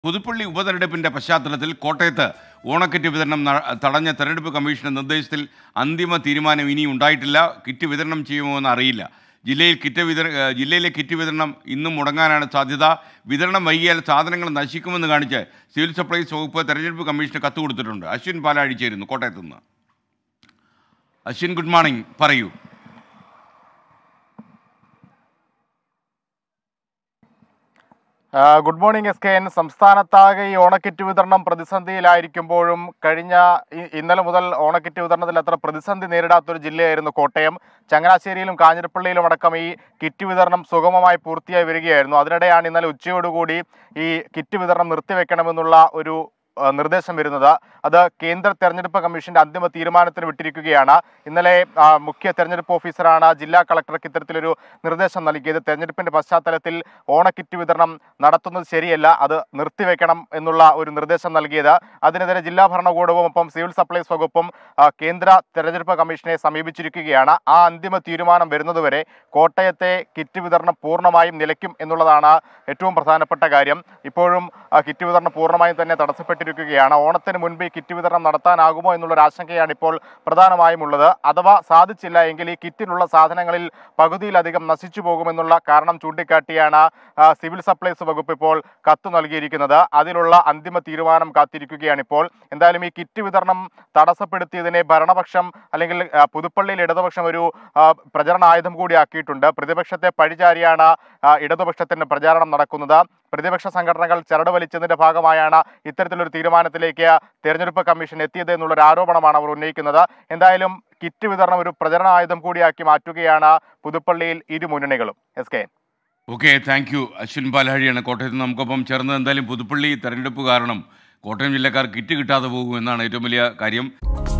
പുതുപ്പള്ളി ഉപതെരഞ്ഞെടുപ്പിന്റെ പശ്ചാത്തലത്തിൽ കോട്ടയത്ത് ഓണക്കിറ്റ് വിതരണം ന- തടഞ്ഞ തെരഞ്ഞെടുപ്പ് കമ്മീഷന്റെ നിർദ്ദേശത്തിൽ അന്തിമ തീരുമാനം ഇനി ഉണ്ടായിട്ടില്ല കിറ്റ് വിതരണം ചെയ്യുമോ എന്ന് അറിയില്ല ജില്ലയിൽ കിറ്റ് വിതര ഏഹ് ജില്ലയിലെ കിറ്റ് വിതരണം ഇന്നും മുടങ്ങാനാണ് സാധ്യത വിതരണം വൈകിയാൽ സാധനങ്ങൾ നശിക്കുമെന്ന് കാണിച്ച് സിവിൽ സപ്ലൈസ് വകുപ്പ് തെരഞ്ഞെടുപ്പ് കമ്മീഷന് കത്ത് കൊടുത്തിട്ടുണ്ട് അശ്വിൻ പാലാഴി ചേരുന്നു കോട്ടയത്ത് നിന്ന് അശ്വിൻ ഗുഡ് മോർണിംഗ് പറയൂ ആ, good morning S K N സംസ്ഥാനത്താകെ ഈ ഓണക്കിറ്റ് വിതരണം പ്രതിസന്ധിയിലായിരിക്കുമ്പോഴും കഴിഞ്ഞ ഇ- ഇന്നലെ മുതൽ ഓണക്കിറ്റ് വിതരണത്തിൽ അത്ര പ്രതിസന്ധി നേരിടാത്തൊരു ജില്ലയായിരുന്നു കോട്ടയം ചങ്ങനാശ്ശേരിയിലും കാഞ്ഞിരപ്പള്ളിയിലും അടക്കം ഈ കിറ്റ് വിതരണം സുഗമമായി പൂർത്തിയായി വരികയായിരുന്നു അതിനിടെയാണ് ഇന്നലെ ഉച്ചയോടുകൂടി ഈ കിറ്റ് വിതരണം നിർത്തിവെക്കണമെന്നുള്ള ഒരു ആ, നിർദ്ദേശം വരുന്നത് അത് കേന്ദ്ര തെരഞ്ഞെടുപ്പ് കമ്മീഷന്റെ അന്തിമ തീരുമാനത്തിന് വിട്ടിരിക്കുകയാണ് ഇന്നലെ ആ, മുഖ്യ തെരഞ്ഞെടുപ്പ് ഓഫീസറാണ് ജില്ലാ കളക്ടർക്ക് ഇത്തരത്തിലൊരു നിർദ്ദേശം നൽകിയത് തെരഞ്ഞെടുപ്പിന്റെ പശ്ചാത്തലത്തിൽ ഓണക്കിറ്റ് വിതരണം നടത്തുന്നത് ശരിയല്ല അത് നിർത്തിവെക്കണം എന്നുള്ള ഒരു നിർദ്ദേശം നൽകിയത് അതിനെതിരെ ജില്ലാ ഭരണകൂടവും ഒപ്പം സിവിൽ സപ്ലൈസ് വകുപ്പും ആ, കേന്ദ്ര തെരഞ്ഞെടുപ്പ് കമ്മീഷനെ സമീപിച്ചിരിക്കുകയാണ് ആ അന്തിമ തീരുമാനം വരുന്നതുവരെ കോട്ടയത്തെ കിറ്റ് വിതരണം പൂർണ്ണമായും നിലയ്ക്കും എന്നുള്ളതാണ് ഏറ്റവും പ്രധാനപ്പെട്ട കാര്യം ഇപ്പോഴും ആ, കിറ്റ് വിതരണം പൂർണ്ണമായും തന്നെ തടസ്സപ്പെട്ടിരിക്കുകയാണ് ഓണത്തിന് മുൻപ് ഈ കിറ്റ് വിതരണം നടത്താനാകുമോ എന്നുള്ളൊരു ആശങ്കയാണ് ഇപ്പോൾ പ്രധാനമായും ഉള്ളത് അഥവാ സാധിച്ചില്ല എങ്കിൽ ഈ കിറ്റിലുള്ള സാധനങ്ങളിൽ പകുതിയിലധികം നശിച്ചു പോകുമെന്നുള്ള കാരണം ചൂണ്ടിക്കാട്ടിയാണ് ആ, സിവിൽ സപ്ലൈസ് വകുപ്പ് ഇപ്പോൾ കത്ത് നൽകിയിരിക്കുന്നത് അതിലുള്ള അന്തിമ തീരുമാനം കാത്തിരിക്കുകയാണ് ഇപ്പോൾ എന്തായാലും ഈ കിറ്റ് വിതരണം തടസ്സപ്പെടുത്തിയതിനെ ഭരണപക്ഷം അല്ലെങ്കിൽ ആ, പുതുപ്പള്ളിയിൽ ഇടതുപക്ഷം ഒരു ആ, പ്രചരണ ആയുധം കൂടി ആക്കിയിട്ടുണ്ട് പ്രതിപക്ഷത്തെ പഴിചാരിയാണ് ആ, ഇടതുപക്ഷത്തിന്റെ പ്രചാരണം നടക്കുന്നത് പ്രതിപക്ഷ സംഘടനകൾ ചരട് വലിച്ചതിന്റെ ഭാഗമായാണ് ഇത്തരത്തിലൊരു തീരുമാനത്തിലേക്ക് തെരഞ്ഞെടുപ്പ് കമ്മീഷൻ എത്തിയത് എന്നുള്ളൊരു ആരോപണമാണ് അവർ ഉന്നയിക്കുന്നത് എന്തായാലും കിറ്റ് വിതരണം ഒരു പ്രചരണ ആയുധം കൂടിയാക്കി മാറ്റുകയാണ് പുതുപ്പള്ളിയിൽ ഇരു മുന്നണികളും S K okay thank you Ashwin പാലാഴിയാണ് കോട്ടയത്ത് നിന്ന് നമുക്കൊപ്പം ചേർന്നത് എന്തായാലും പുതുപ്പള്ളി തെരഞ്ഞെടുപ്പ് കാരണം കോട്ടയം ജില്ലക്കാർ കിറ്റ് കിട്ടാതെ പോകും എന്നാണ് ഏറ്റവും വലിയ കാര്യം